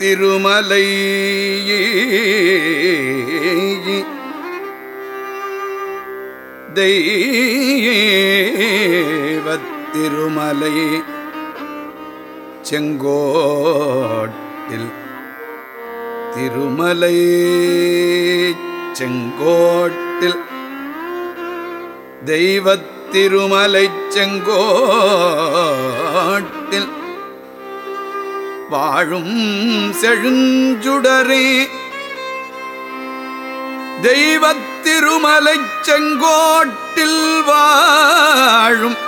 திருமலை தெய்வத் திருமலை செங்கோட்டில் திருமலை செங்கோட்டில் தெய்வத் திருமலை செங்கோட்டில் வாழும் செழுஞ்சுடரே தெய்வத் திருமலை செங்கோட்டில் வாழும்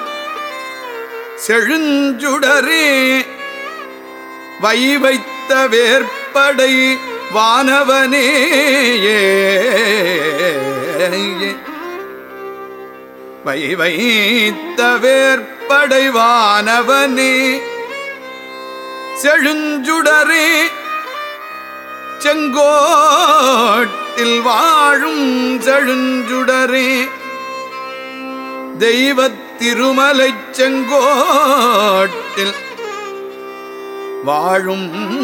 செழுஞ்சுடரே வை வைத்த வேற்படை வானவனேயே வை வைத்த வேற்படை வானவனே செழுஞ்சுடரே செங்கோட்டில் வாழும் செழுஞ்சுடரே தெய்வத் திருமலை செங்கோட்டில் வாழும்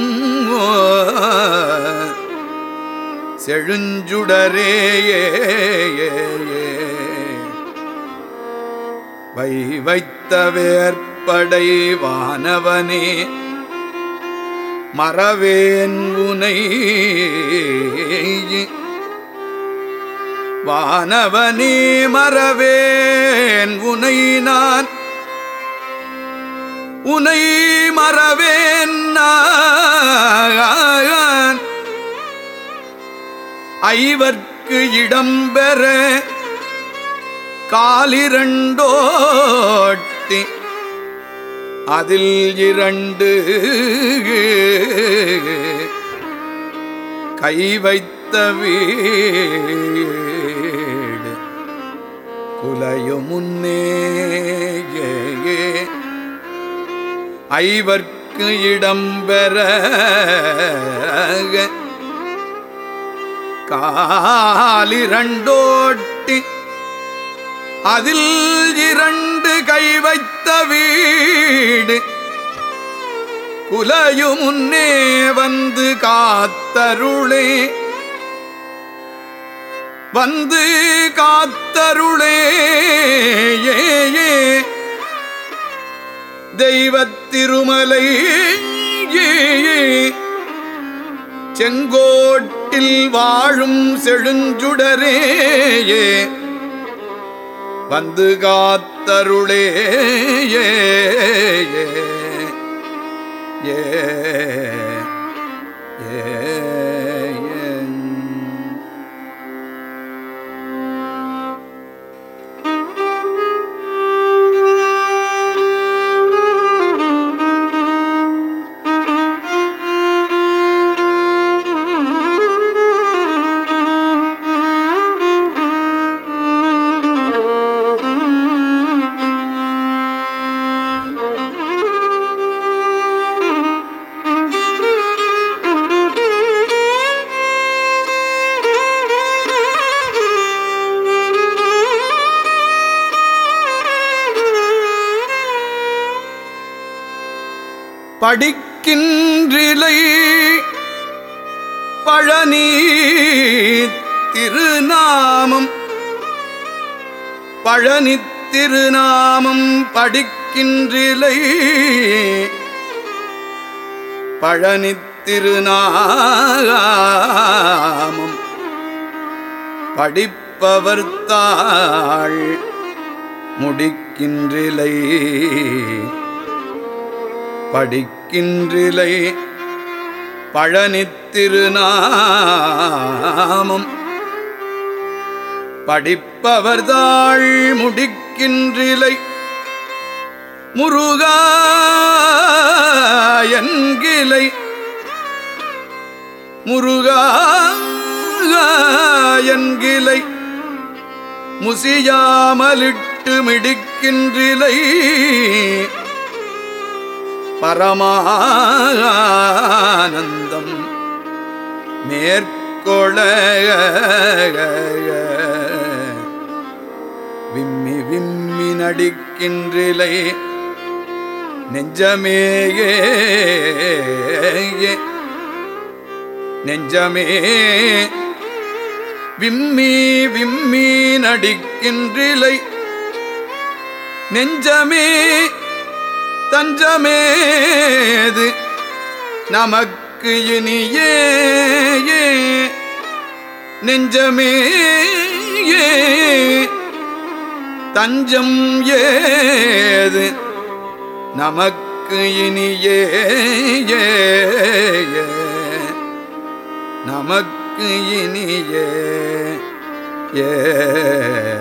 செழுஞ்சுடரே வை வைத்த வேற்படை வானவனே மறவேன் உனை வானவனே மறவேன் உனை நான் உனை மறவேன் நான் ஐவர்க்கு இடம்பெற காலிரண்டோட்டி அதில் இரண்டு கை வைத்த வீடு குலையும் முன்னே ஐவர்க்கு இடம்பெற காலிரண்டோட்டி அதில் இரண்டு கை வைத்த வீடு குலையும் முன்னே வந்து காத்தருளே வந்து காத்தருளே ஏ ஏ தெய்வத் திருமலை ஏ ஏ செங்கோட்டில் வாழும் செழுஞ்சுடரேயே வந்து காத்தருளே ஏ ஏ ஏ ஏ படிக்கின்றிலை பழனி திருநாமம் பழனி திருநாமம் படிக்கின்றிலை பழனி திருநாமம் படிப்பவர் தாள் முடிக்கின்றிலை படிக்கின்றிலை பழனி திருநாமம் படிப்பவர்தாள் முடிக்கின்றிலை முருகா என்கிலை முருகா என்கிலை முசியாமலிட்டு மிடிக்கின்றிலை பரமானந்தம் மேற்கொள விம்மி விம்மி நடிக்கின்றிலை நெஞ்சமேயே நெஞ்சமே விம்மி விம்மி நடிக்கின்றிலை நெஞ்சமே தஞ்சமேது நமக்கு இனியே நெஞ்சமே தஞ்சம் ஏது நமக்கு இனியே நமக்கு இனியே ஏ